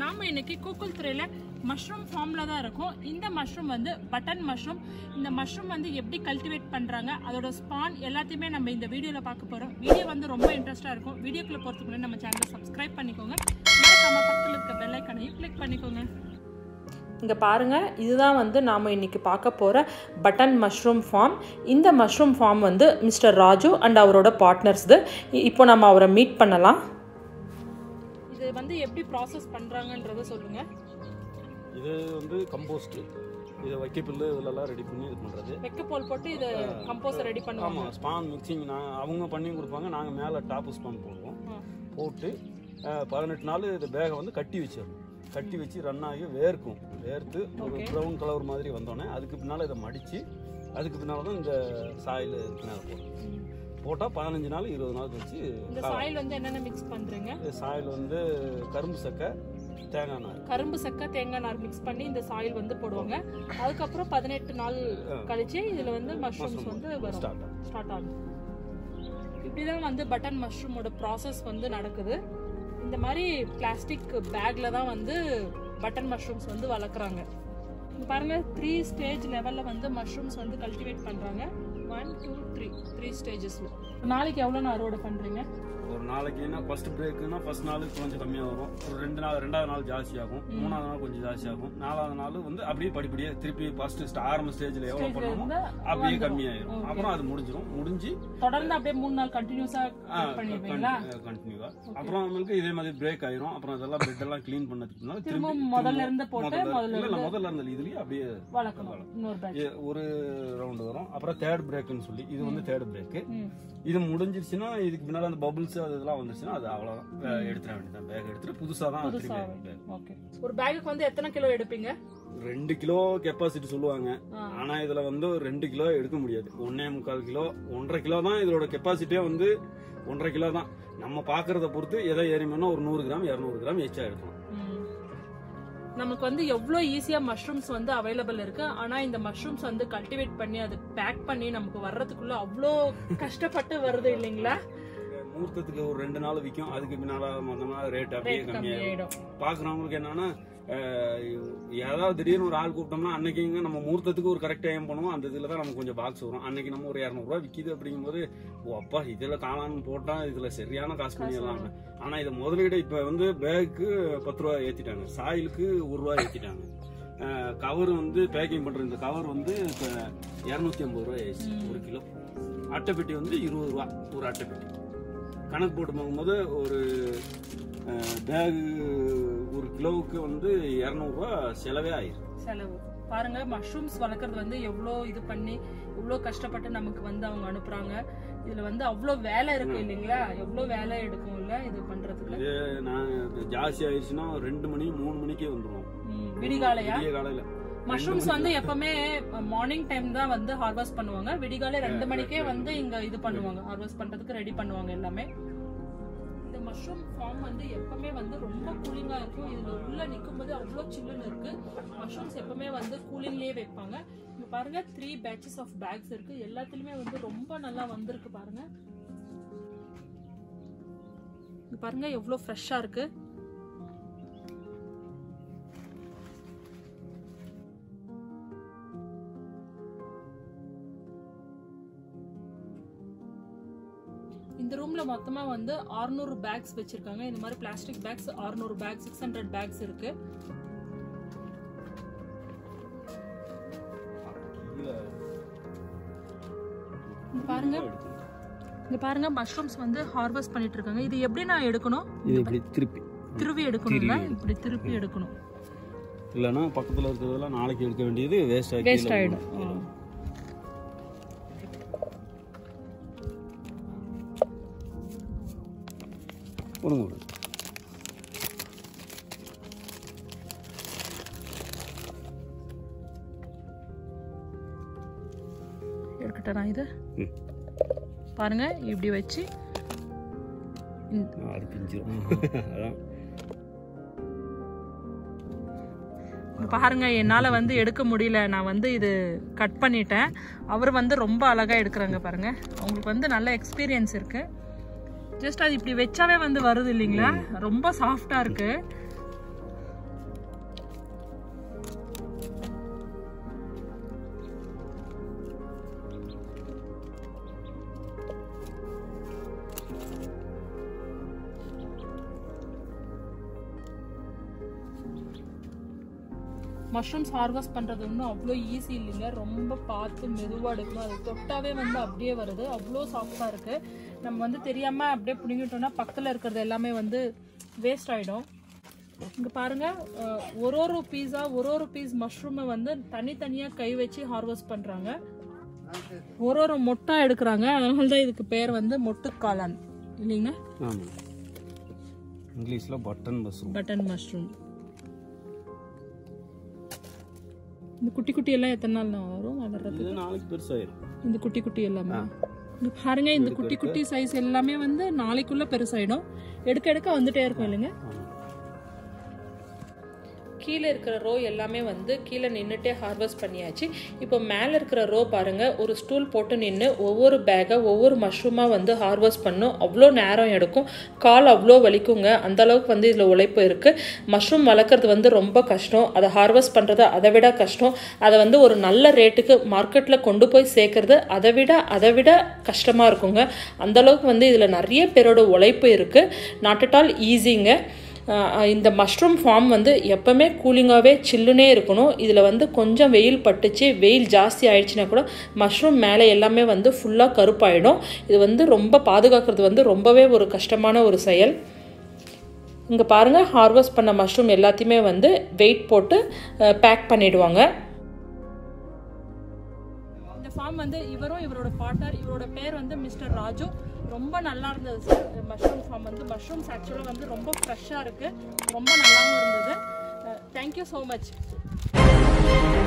நாம இன்னைக்கு கூக்குள் துறையில மஷ்ரூம் ஃபார்ம்ல தான் இருக்கும் இந்த மஷ்ரூம் வந்து பட்டன் மஷ்ரூம் இந்த மஷ்ரூம் வந்து எப்படி கல்டிவேட் பண்றாங்க அதோட ஸ்பான் எல்லாத்தையுமே நம்ம இந்த வீடியோல பார்க்க போறோம் வீடியோ வந்து ரொம்ப இன்ட்ரெஸ்டா இருக்கும் வீடியோக்குள்ள போறதுக்கு முன்னாடி நம்ம சேனலை சப்ஸ்கிரைப் பண்ணிக்கோங்க மறக்காம பக்கத்துல இருக்க பெல் ஐக்கனையும் கிளிக் பண்ணிக்கோங்க இங்கே பாருங்கள் இதுதான் வந்து நாம் இன்றைக்கி பார்க்க போகிற பட்டன் மஷ்ரூம் ஃபார்ம் இந்த மஷ்ரூம் ஃபார்ம் வந்து மிஸ்டர் ராஜு அண்ட் அவரோட பார்ட்னர்ஸ்து இப்போ நம்ம அவரை மீட் பண்ணலாம் இது வந்து எப்படி ப்ராசஸ் பண்றாங்கன்றத சொல்லுங்க இது வந்து கம்போஸ்ட் இதை வைக்கப்புல்லு இதெல்லாம் ரெடி பண்ணி இது பண்ணுறது வெக்கப்போல் போட்டு இது கம்போஸர் ரெடி பண்ணுவாங்க ஆமாம் ஸ்பான் மிக்சிங் நான் அவங்க பண்ணி கொடுப்பாங்க நாங்கள் மேலே டாப் ஸ்பான் போடுவோம் ஆ. போட்டு அஹ், பதினெட்டு நாள் இது பேகை வந்து கட்டி வச்சிடணும் கட்டி வச்சு ரன் ஆகி வேர்க்கும் வேர்த்து ஒரு Okay. ப்ரௌன் கலர் மாதிரி வந்தோடனே அதுக்கு பின்னால் இதை மடித்து அதுக்கு பின்னால் தான் இந்த சாயில் இதுக்கு மேலே போடும் போட்டால் பதினஞ்சு நாள் இருபது நாள் கழிச்சு இந்த சாயில் வந்து என்னென்ன மிக்ஸ் பண்றீங்க சாயில் வந்து கரும்பு சக்கை தேங்காய் நார் கரும்பு சக்கை தேங்காய் நார் மிக்ஸ் பண்ணி இந்த சாயில் வந்து போடுவாங்க அதுக்கப்புறம் பதினெட்டு நாள் கழிச்சு இதுல வந்து மஷ்ரூம்ஸ் வந்து வரும் ஸ்டார்ட் ஆகும் ஸ்டார்ட் ஆகும் இப்படிதான் வந்து பட்டன் மஷ்ரூமோட ப்ராசஸ் வந்து நடக்குது இந்த மாதிரி பிளாஸ்டிக் பேக்ல தான் வந்து பட்டன் மஷ்ரூம்ஸ் வந்து வளர்க்குறாங்க இங்க பாருங்க த்ரீ ஸ்டேஜ் லெவல்ல வந்து மஷ்ரூம்ஸ் வந்து கல்டிவேட் பண்றாங்க ஒன் டூ த்ரீ த்ரீ ஸ்டேஜஸ்ல நாளைக்கு எவ்வளோ அறுவடை பண்றீங்க ஒரு நாளைக்குன்னா ஃபர்ஸ்ட் பிரேக்குன்னா ஃபர்ஸ்ட் நாள் கொஞ்சம் கம்மியாக வரும் ஒரு ரெண்டு நாள் ரெண்டாவது நாள் ஜாஸ்தியாகும் மூணாவது நாள் கொஞ்சம் ஜாஸ்தியாகும் நாலாவது நாள் வந்து அப்படியே படிப்படியே திருப்பி ஃபர்ஸ்ட் ஆரம்ப ஸ்டேஜ்ல எவ்வளவு Stageல பண்ணணுமோ இருந்தா அப்படியே வந்துரும். கம்மியாயிரும் Okay. அப்புறம் அது முடிஞ்சிரும் முடிஞ்சு தொடர்ந்து அப்படியே மூணு நாள் கண்டினியூஸா பண்ணிடுவீங்களா கண்டினியூவா அப்புறம் நம்மளுக்கு இதே மாதிரி பிரேக் ஆயிரும் அப்புறம் அதெல்லாம் பெட் எல்லாம் க்ளீன் பண்ணதுக்கு பின்னால திரும்ப திரும்பி முதல்ல இருந்து போட்டு முதல்ல முதல்ல இல்ல இல்ல இருந்து முதல்ல இருந்த இதுலயே அப்படியே வளர்க்கணும் இன்னொரு பேட்ச் ஏ- ஒரு ரவுண்ட் வரும் அப்புறம் தேர்ட் பிரேக்னு சொல்லி இது வந்து தேர்ட் பிரேக் ம் இது முடிஞ்சிருச்சுன்னா இதுக்கு பின்னால அந்த பபிள்ஸ் அது இதெல்லாம் வந்துருச்சுன்னா அது அவ்வளவுதான் எடுத்துட வேண்டியதான் பேக் எடுத்துட்டு புதுசா தான் புதுசா திரும்பி bag. ஓகே ஒரு பேக்குக்கு வந்து எத்தனை கிலோ எடுப்பீங்க ரெண்டு கிலோ கெப்பாசிட்டி சொல்லுவாங்க ஆ. ஆனா இதுல வந்து ஒரு ரெண்டு கிலோ எடுக்க முடியாது ஒன்னே முக்கால் கிலோ ஒன்றரை கிலோ தான் இதோட கெப்பாசிட்டியே வந்து ஒன்றரை கிலோ தான் நம்ம பாக்குறத பொறுத்து எதை ஏறிமோனா ஒரு நூறு கிராம் இரநூறு கிராம் எச்சா எடுக்கணும் ம். நமக்கு வந்து எவ்வளோ ஈஸியா மஷ்ரூம்ஸ் வந்து அவைலபிள் இருக்கு ஆனா இந்த மஷ்ரூம்ஸ் வந்து கல்டிவேட் பண்ணி அது பேக் பண்ணி நமக்கு வர்றதுக்குள்ள அவ்வளோ கஷ்டப்பட்டு வருது இல்லைங்களா முகூர்த்தத்துக்கு ஒரு ரெண்டு நாள் விற்கும் அதுக்கு பின்னால மொத்தமா ரேட் அப்படியே ரேட் கம்மியாயிடும் கம்மியாயிடும் பாக்குறவங்களுக்கு என்னன்னா அஹ், ஏதாவது திடீர்னு ஒரு ஆள் கூப்பிட்டோம்னா அன்னைக்குங்க நம்ம முகூர்த்தத்துக்கு ஒரு கரெக்ட் டைம் பண்ணுவோம் அந்த இதுல தான் நமக்கு கொஞ்சம் பாக்ஸ் வரும் அன்னைக்கு நம்ம ஒரு இரநூறுவா விற்கிது அப்படிங்கும்போது ஓ அப்பா இதுல காளான் போட்டா இதுல சரியான காசு பண்ணிடலாம் ஆனா இதை முதலீடு இப்ப வந்து பேக்கு பத்து ரூபா ஏத்திட்டாங்க சாயிலுக்கு ஒரு ரூபா ஏத்திட்டாங்க கவர் வந்து பேக்கிங் பண்ற இந்த கவர் வந்து இப்ப இருநூத்தி ஐம்பது ரூபாய் ஆயிடுச்சு ஒரு கிலோ அட்டைப்பெட்டி வந்து இருபது ரூபா ஒரு அட்டைப்பெட்டி கணக்கு போட்டு பார்க்கும்போது ஒரு பேக் ஒரு கிலோவுக்கு வந்து இரநூறுவா செலவே ஆயிரும் செலவு பாருங்க மஷ்ரூம்ஸ் வளர்க்குறது வந்து எவ்வளோ இது பண்ணி எவ்வளோ கஷ்டப்பட்டு நமக்கு வந்து அவங்க அனுப்புறாங்க இதுல வந்து அவ்வளோ வேலை இருக்கு இல்லைங்களா எவ்வளோ வேலை எடுக்கும் இல்ல இது பண்றதுக்கு இதே நான் ஜாஸ்தி ஆயிடுச்சுன்னா ஒரு ரெண்டு மணி மூணு மணிக்கே வந்துருவோம் ம், விடிகாலையா விடிய காலையில மஷ்ரூம்ஸ் வந்து எப்பவுமே மார்னிங் டைம் தான் வந்து ஹார்வெஸ்ட் பண்ணுவாங்க விடிகாலை ரெண்டு மணிக்கே வந்து இங்க இது பண்ணுவாங்க ஹார்வெஸ்ட் பண்றதுக்கு ரெடி பண்ணுவாங்க எல்லாமே இந்த மஷ்ரூம் ஃபார்ம் வந்து எப்பவுமே வந்து ரொம்ப கூலிங்கா இருக்கும் இதுல உள்ள நிக்கும் போது அவ்வளோ சில்லுன்னு இருக்கு மஷ்ரூம்ஸ் எப்பவுமே வந்து கூலிங்லயே வைப்பாங்க இங்க பாருங்க த்ரீ பேட்சஸ் ஆஃப் பேக்ஸ் இருக்கு எல்லாத்துலயுமே வந்து ரொம்ப நல்லா வந்திருக்கு பாருங்க இங்க பாருங்க எவ்வளவு ஃப்ரெஷ்ஷா இருக்கு இந்த ரூம்ல மொத்தமா வந்து 600 பேக்ஸ் வச்சிருக்காங்க இந்த மாதிரி plastic bags 600 bag six hundred bags இருக்கு கீழே இங்க பாருங்க இங்க பாருங்க மஷ்ரூம்ஸ் வந்து ஹார்வெஸ்ட் பண்ணிட்டு இருக்காங்க இது எப்படி நான் எடுக்கணும் இது இப்படி திருப்பி திருப்பி எடுக்கணும்ல இப்படி திருப்பி எடுக்கணும் இல்லைன்னா பக்கத்துல இருக்கிறதெல்லாம் நாளைக்கு எடுக்க வேண்டியது வேஸ்ட் ஆகி வேஸ்ட் ஆயிடும் ஆ. கொடுங்க கொடுங்க எடுக்கட்டா நான் இது ம். பாருங்க இப்படி வச்சு இந்த- அது பிஞ்சிரும் அதான் இங்க பாருங்க என்னால வந்து எடுக்க முடியல நான் வந்து இது கட் பண்ணிட்டேன் அவர் வந்து ரொம்ப அழகா எடுக்கிறாங்க பாருங்க அவங்களுக்கு வந்து நல்ல எக்ஸ்பீரியன்ஸ் இருக்கு ஜஸ்ட் அது இப்படி வச்சாவே வந்து வருது இல்லைங்களா ரொம்ப சாஃப்டா இருக்கு மஷ்ரூம்ஸ் ஹார்வெஸ்ட் பண்றது ஒன்றும் அவ்வளோ ஈஸி இல்லைங்க ரொம்ப பார்த்து மெதுவாக எடுக்கணும் அது தொட்டாவே வந்து அப்படியே வருது அவ்வளோ சாஃப்டாக இருக்கு நம்ம வந்து தெரியாம அப்படியே பிடிங்கிட்டோம்னா பக்கத்தில் இருக்கிறது எல்லாமே வந்து வேஸ்ட் ஆயிடும் இங்க பாருங்க அஹ், ஒரு ஒரு பீஸா ஒரு ஒரு பீஸ் மஷ்ரூமை வந்து தனித்தனியா கை வச்சு ஹார்வெஸ்ட் பண்றாங்க ஒரு ஒரு மொட்டா எடுக்கிறாங்க அதனால தான் இதுக்கு பேர் வந்து மொட்டு காளான் இல்லைங்க ஆமாம் இங்கிலீஷில் பட்டன் மஷ்ரூம் பட்டன் மஷ்ரூம் இந்த குட்டி குட்டி எல்லாம் எத்தனை நாள் வரும் வளர்றது இது நாளைக்கு பெருசாயிரும் இந்த குட்டி குட்டி எல்லாமே இங்க பாருங்க இந்த குட்டி குட்டி சைஸ் எல்லாமே வந்து நாளைக்குள்ள பெருசாயிடும் எடுக்க எடுக்க வந்துட்டே இருக்கும் இல்லைங்க ஆமாம் கீழே இருக்கிற ரோ எல்லாமே வந்து கீழே நின்றுட்டே ஹார்வெஸ்ட் பண்ணியாச்சு இப்போ மேலே இருக்கிற ரோ பாருங்கள் ஒரு ஸ்டூல் போட்டு நின்று ஒவ்வொரு பேக்கை ஒவ்வொரு மஷ்ரூமாக வந்து ஹார்வெஸ்ட் பண்ணும் அவ்வளோ நேரம் எடுக்கும் கால் அவ்வளோ வலிக்குங்க அந்த அளவுக்கு வந்து இதில் உழைப்பு இருக்குது மஷ்ரூம் வளர்க்குறது வந்து ரொம்ப கஷ்டம் அதை ஹார்வெஸ்ட் பண்ணுறது அதை விட கஷ்டம் அதை வந்து ஒரு நல்ல ரேட்டுக்கு மார்க்கெட்டில் கொண்டு போய் சேர்க்கறது அதை விட அதை விட கஷ்டமாக இருக்குங்க அந்த அளவுக்கு வந்து இதில் நிறைய பேரோட உழைப்பு இருக்குது நாட் அட் ஆல் ஈஸிங்க ஆஹ் இந்த மஷ்ரூம் ஃபார்ம் வந்து எப்போவுமே கூலிங்காகவே சில்லுனே இருக்கணும் இதில் வந்து கொஞ்சம் வெயில் பட்டுச்சு வெயில் ஜாஸ்தி ஆயிடுச்சுன்னா கூட மஷ்ரூம் மேலே எல்லாமே வந்து ஃபுல்லாக கருப்பாயிடும் இது வந்து ரொம்ப பாதுகாக்கிறது வந்து ரொம்பவே ஒரு கஷ்டமான ஒரு செயல் இங்கே பாருங்கள் ஹார்வெஸ்ட் பண்ண மஷ்ரூம் எல்லாத்தையுமே வந்து வெயிட் போட்டு பேக் பண்ணிடுவாங்க இந்த ஃபார்ம் வந்து இவரும் இவரோட பார்ட்னர் இவரோட பேர் வந்து மிஸ்டர் ராஜு ரொம்ப நல்லா இருந்தது சார் மஷ்ரூம் ஃபார்ம் வந்து மஷ்ரூம்ஸ் ஆக்சுவலாக வந்து ரொம்ப ஃப்ரெஷ்ஷாக இருக்குது ரொம்ப நல்லாவும் இருந்தது தேங்க்யூ ஸோ மச்